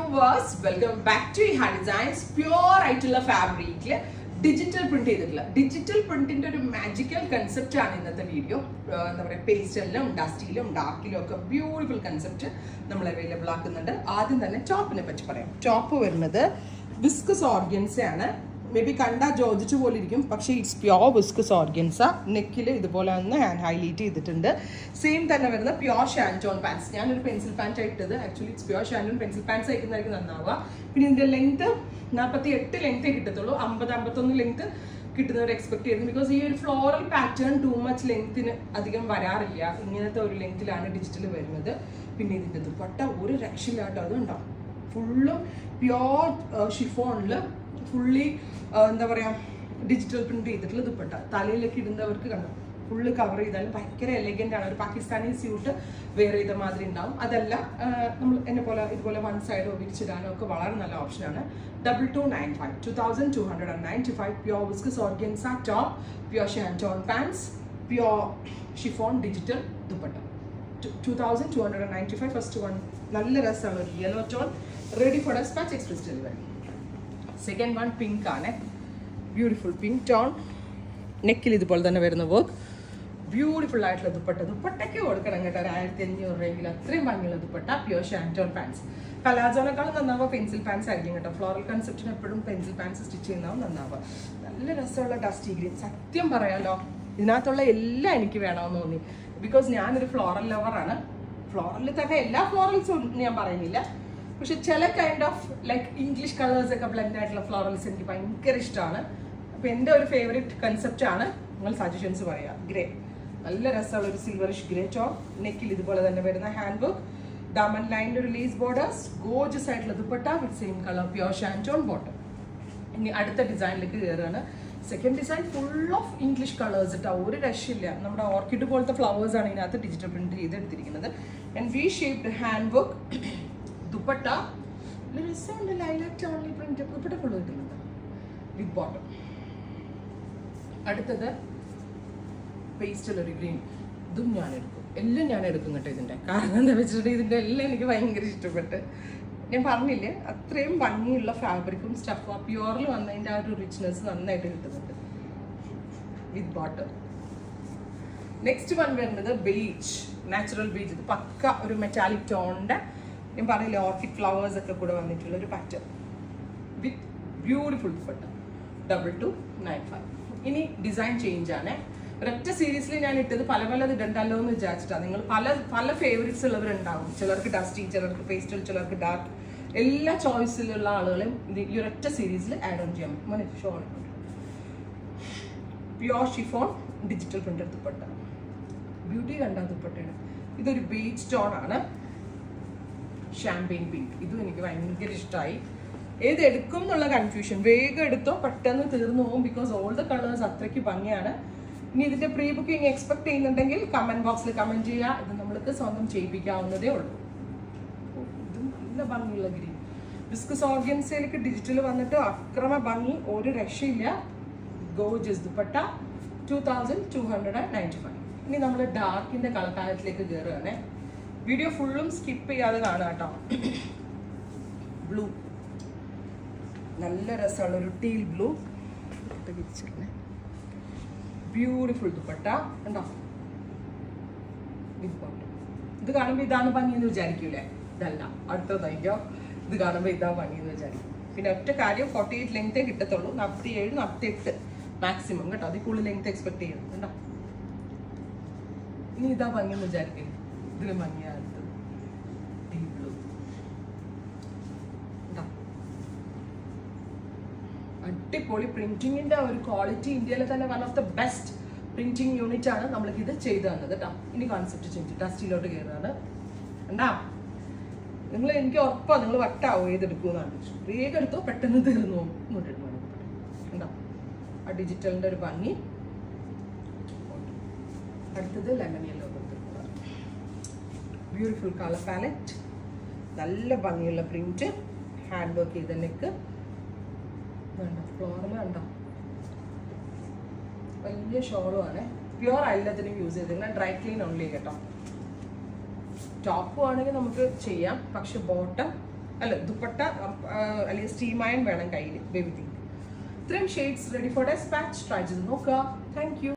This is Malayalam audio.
വേഴ്സ് വെൽക്കം ബാക്ക് ടു ഹാ ഡിസൈൻസ് പ്യുവർ ആയിട്ടുള്ള ഫാബ്രിക്കിൽ ഡിജിറ്റൽ പ്രിന്റ് ചെയ്തിട്ടുള്ള ഡിജിറ്റൽ പ്രിന്റിന്റെ ഒരു മാജിക്കൽ കൺസെപ്റ്റ് ആണ് ഇന്നത്തെ വീഡിയോ എന്താ പറയുക പേസ്റ്റലിലും ഡസ്റ്റിലും ഡാർക്കിലും ഒക്കെ ബ്യൂട്ടിഫുൾ കൺസെപ്റ്റ് നമ്മൾ അവൈലബിൾ ആക്കുന്നുണ്ട് ആദ്യം തന്നെ ടോപ്പിനെ പറ്റി പറയാം ടോപ്പ് വരുന്നത് വിസ്കസ് ഓർഗൻസ് ആണ് മേ ബി കണ്ടാ ജോജിച്ചു പോലെ ഇരിക്കും പക്ഷേ ഇറ്റ്സ് പ്യോർ വിസ്കസ് ഓർഗൻസ നെക്കിൽ ഇതുപോലെ ഒന്ന് ഹാൻഡ് ഹൈലൈറ്റ് ചെയ്തിട്ടുണ്ട് സെയിം തന്നെ വരുന്ന പ്യോർ ഷാൻറ്റോൺ പാൻസ് ഞാനൊരു പെൻസിൽ പാൻറ്റ് ഇട്ടത് actually it's pure shantoon pencil pants അയക്കുന്നതായിരിക്കും നന്നാവുക പിന്നെ ഇതിന്റെ ലെങ്ത് നാൽപ്പത്തി എട്ട് ലെങ്തേ കിട്ടത്തുള്ളൂ അമ്പത് അമ്പത്തൊന്ന് ലെങ്ത് കിട്ടുന്നവർ എക്സ്പെക്ട് ചെയ്യുന്നു ബിക്കോസ് ഈ ഒരു ഫ്ലോറൽ പാറ്റേൺ ടു മച്ച് ലെങ്ത്തിന് അധികം വരാറില്ല ഇങ്ങനത്തെ ഒരു ലെങ്ത്തിലാണ് ഡിജിറ്റൽ വരുന്നത് പിന്നെ ഇതിൻ്റെ ദുപ്പട്ട ഒരു രക്ഷയില്ലാട്ടോ അതുണ്ടോ ഫുള്ളും പ്യോർ ഷിഫോണിൽ ഫുള്ളി എന്താ പറയുക ഡിജിറ്റൽ പ്രിന്റ് ചെയ്തിട്ടുള്ള ദുപ്പട്ട തലയിലേക്ക് ഇടുന്നവർക്ക് കണ്ടു ഫുള്ള് കവർ ചെയ്താലും ഭയങ്കര എലഗൻ്റ് ആണ് ഒരു പാകിസ്ഥാനി സ്യൂട്ട് വെയർ ചെയ്ത മാതിരി ഉണ്ടാവും അതല്ല നമ്മൾ എന്നെ പോലെ ഇതുപോലെ വൺ സൈഡോ വിരിച്ചിടാനോ ഒക്കെ വളരെ നല്ല ഓപ്ഷനാണ് double two nine five two thousand two hundred and ninety five pure viscose organza top pure shantoon pants pure chiffon digital dupatta two thousand two hundred and ninety five first one നല്ല രസമാണ് ഒരു yellow tone ready for despatch express delivery second one pink ആണ് ബ്യൂട്ടിഫുൾ പിങ്ക് ടോൺ നെക്കിൽ ഇതുപോലെ തന്നെ വരുന്ന വർക്ക് ബ്യൂട്ടിഫുൾ ആയിട്ടുള്ള ദുപ്പട്ട ദുപ്പട്ടയ്ക്ക് കൊടുക്കണം കേട്ടോ ഒരു ആയിരത്തി അഞ്ഞൂറ് രൂപയെങ്കിൽ അത്രയും ഭംഗിയുള്ള ദുപ്പട്ട പ്യോർ ഷാൻറ്റോൺ പാൻസ് പലാജോനേക്കാളും നന്നാവുക പെൻസിൽ പാൻസ് ആയിരിക്കും കേട്ടോ ഫ്ലോറൽ കൺസെപ്റ്റിന് എപ്പോഴും പെൻസിൽ പാൻസ് സ്റ്റിച്ച് ചെയ്യുന്നതാവും നന്നാവുക നല്ല രസമുള്ള ഡസ്റ്റി ഗ്രീൻ സത്യം പറയാലോ ഇതിനകത്തുള്ള എല്ലാം എനിക്ക് വേണമെന്ന് തോന്നി ബിക്കോസ് ഞാനൊരു ഫ്ലോറൽ ലവറാണ് ഫ്ലോറലിൽ തന്നെ എല്ലാ ഫ്ലോറൽസും ഞാൻ പറയുന്നില്ല പക്ഷെ ചില kind of like English colours ഒക്കെ ബ്ലെൻഡ് ആയിട്ടുള്ള ഫ്ലോറൽസ് എനിക്ക് ഭയങ്കര ഇഷ്ടമാണ് അപ്പൊ എൻ്റെ ഒരു ഫേവറേറ്റ് കൺസെപ്റ്റ് ആണ് നിങ്ങൾ സജഷൻസ് പറയാം ഗ്രേ നല്ല രസമുള്ള ഒരു സിൽവറിഷ് ഗ്രേ ടോൺ നെക്കിൽ ഇതുപോലെ തന്നെ വരുന്ന ഹാൻഡ് വർക്ക് ഡാമൻ ലൈനിൻ്റെ ഒരു ലേസ് ബോർഡേഴ്സ് ഗോജസ് ആയിട്ടുള്ള dupatta with same colour pure shantoon bottom ഇനി അടുത്ത ഡിസൈനിലേക്ക് കയറുകയാണ് second design full of English colours ഇട്ടാ ഒരു രക്ഷയില്ല നമ്മുടെ ഓർക്കിഡ് പോലത്തെ ഫ്ലവേഴ്സ് ആണ് ഇതിനകത്ത് ഡിജിറ്റൽ പ്രിന്റ് ചെയ്തെടുത്തിരിക്കുന്നത് and V shaped hand work dupatta നല്ല രസമുണ്ട് lilac only print dupatta full കിട്ടുന്നുണ്ട് വിത്ത് ബോട്ടം അടുത്തത് പേസ്റ്റിൽ ഒരു ഗ്രീൻ ഇതും ഞാൻ എടുക്കും എല്ലാം ഞാൻ എടുക്കും കേട്ടോ ഇതിൻ്റെ കാരണം എന്താ വെച്ചിട്ടുണ്ടെങ്കിൽ ഇതിൻ്റെ എല്ലാം എനിക്ക് ഭയങ്കര ഇഷ്ടപ്പെട്ട് ഞാൻ പറഞ്ഞില്ലേ അത്രയും ഭംഗിയുള്ള ഫാബ്രിക്കും സ്റ്റഫ് ആ പ്യുവറിൽ വന്നതിൻ്റെ ആ ഒരു റിച്ച്നെസ് നന്നായിട്ട് കിട്ടുന്നുണ്ട് വിത്ത് ബോട്ടം നെക്സ്റ്റ് വൺ വരുന്നത് ബീച്ച് നാച്ചുറൽ ബീച്ച് ഇത് പക്ക ഒരു മെറ്റാലിക് ടോണിൻ്റെ ഞാൻ പറഞ്ഞില്ലേ ഓർക്കിഡ് ഫ്ലവേഴ്സ് ഒക്കെ കൂടെ വന്നിട്ടുള്ള ഒരു pattern with beautiful dupatta double two nine five ഇനി ഡിസൈൻ ചേഞ്ച് ആണ് ഒരൊറ്റ സീരീസിൽ ഞാൻ ഇട്ടത് പല പല ഇടണ്ടല്ലോ എന്ന് വിചാരിച്ചിട്ടാണ് നിങ്ങൾ പല പല ഫേവറേറ്റ്സ് ഉള്ളവരുണ്ടാവും ചിലർക്ക് ഡസ്റ്റി ചിലർക്ക് പേസ്റ്റൽ ചിലർക്ക് ഡാർക്ക് എല്ലാ ചോയ്സിലുള്ള ആളുകളും ഇത് ഈ ഒരൊറ്റ സീരീസിൽ ആഡ് ഓൺ ചെയ്യാൻ പറ്റും മോനെ ഷോ pure chiffon digital printed dupatta beauty കണ്ട ദുപ്പട്ടയാണ് ഇതൊരു ബീച്ച് ടോൺ ആണ് ഷാമ്പെയിൻ പിങ്ക് ഇതും എനിക്ക് ഭയങ്കര ഇഷ്ടമായി ഏത് എടുക്കും എന്നുള്ള കൺഫ്യൂഷൻ വേഗം എടുത്തോ പെട്ടെന്ന് തീർന്നു പോകും ബിക്കോസ് ഓൾ ദ കളേഴ്സ് അത്രയ്ക്ക് ഭംഗിയാണ് ഇനി ഇതിന്റെ പ്രീ ബുക്കിംഗ് എക്സ്പെക്ട് ചെയ്യുന്നുണ്ടെങ്കിൽ കമന്റ് ബോക്സിൽ കമന്റ് ചെയ്യുക ഇത് നമ്മൾക്ക് സ്വന്തം ചെയ്യിപ്പിക്കാവുന്നതേ ഉള്ളൂ ഓ, ഇതും നല്ല ഭംഗിയുള്ള ഗ്രീൻ ബിസ്കസ് ഓർഗൻസയിലേക്ക് ഡിജിറ്റൽ വന്നിട്ട് അക്രമ ഭംഗി ഒരു രക്ഷയില്ല gorgeous dupatta two thousand two hundred and ninety five ഇനി നമ്മൾ ഡാർക്കിന്റെ കളക്കാലത്തിലേക്ക് കയറുകയാണേ വീഡിയോ ഫുള്ളും സ്കിപ്പ് ചെയ്യാതെ കാണുക കേട്ടോ ബ്ലൂ നല്ല രസമുള്ള ഒരു ടീൽ ബ്ലൂ വിരിച്ചിരുന്നേ ബ്യൂട്ടിഫുൾ ദുപ്പട്ട ഉണ്ടോ വിത്ത് ബോട്ടം ഇത് കാണുമ്പോൾ ഇതാണ് ഭംഗി എന്ന് വിചാരിക്കൂലേ ഇതല്ല അടുത്തതായിക്കോ ഇത് കാണുമ്പോൾ ഇതാ ഭംഗി എന്ന് വിചാരിക്കും പിന്നെ ഒറ്റ കാര്യം ഫോർട്ടി എയ്റ്റ് ലെങ്തേ കിട്ടത്തുള്ളൂ നാൽപ്പത്തി ഏഴ് നാൽപ്പത്തി എട്ട് മാക്സിമം കേട്ടോ അതിൽ കൂടുതൽ ലെങ്ത് എക്സ്പെക്ട് ചെയ്യണം കണ്ടോ ഇനി ഇതാ ഭംഗി എന്ന് വിചാരിക്കില്ല ഇതിന് ഭംഗിയാണ് അടുത്തത് ഡീപ് ബ്ലൂ കണ്ടോ അടിപൊളി പ്രിന്റിങ്ങിന്റെ ഒരു ക്വാളിറ്റി ഇന്ത്യയിലെ തന്നെ one of the best printing unit ആണ് നമ്മൾക്ക് ഇത് ചെയ്തു തന്നത് കേട്ടോ ഇനി കോൺസെപ്റ്റ് ചേഞ്ച് ഡസ്റ്റിലോട്ട് കയറുകയാണ് എന്താ നിങ്ങൾ എനിക്ക് ഉറപ്പാണ് നിങ്ങൾ വട്ടാവും ഏതെടുക്കുമെന്നാണ് വേഗം എടുത്തോ പെട്ടെന്ന് തീർന്നു പോകും ഇങ്ങോട്ട് ഇടുവാണ് എന്താ ആ ഡിജിറ്റലിന്റെ ഒരു ഭംഗി അടുത്തത് lemon yellow beautiful colour palette നല്ല ഭംഗിയുള്ള പ്രിന്റ് ഹാൻഡ് വർക്ക് ചെയ്ത നെക്ക് വേണ്ട ഫ്ലോറിൽ കണ്ടോ വലിയ ഷോളും ആണ് പ്യുവർ എല്ലാത്തിനും യൂസ് ചെയ്തിരുന്നത് ഡ്രൈ ക്ലീൻ ഓൺലി കേട്ടോ ടോപ്പ് ആണെങ്കിൽ നമുക്ക് ചെയ്യാം പക്ഷെ ബോട്ടം അല്ല ദുപ്പട്ട ആ, അല്ലെങ്കിൽ സ്റ്റീം അയൺ വേണം കയ്യിൽ ബേബി തിങ്ക് ഇത്രയും shades ready for despatch try ചെയ്ത് നോക്കുക താങ്ക് യു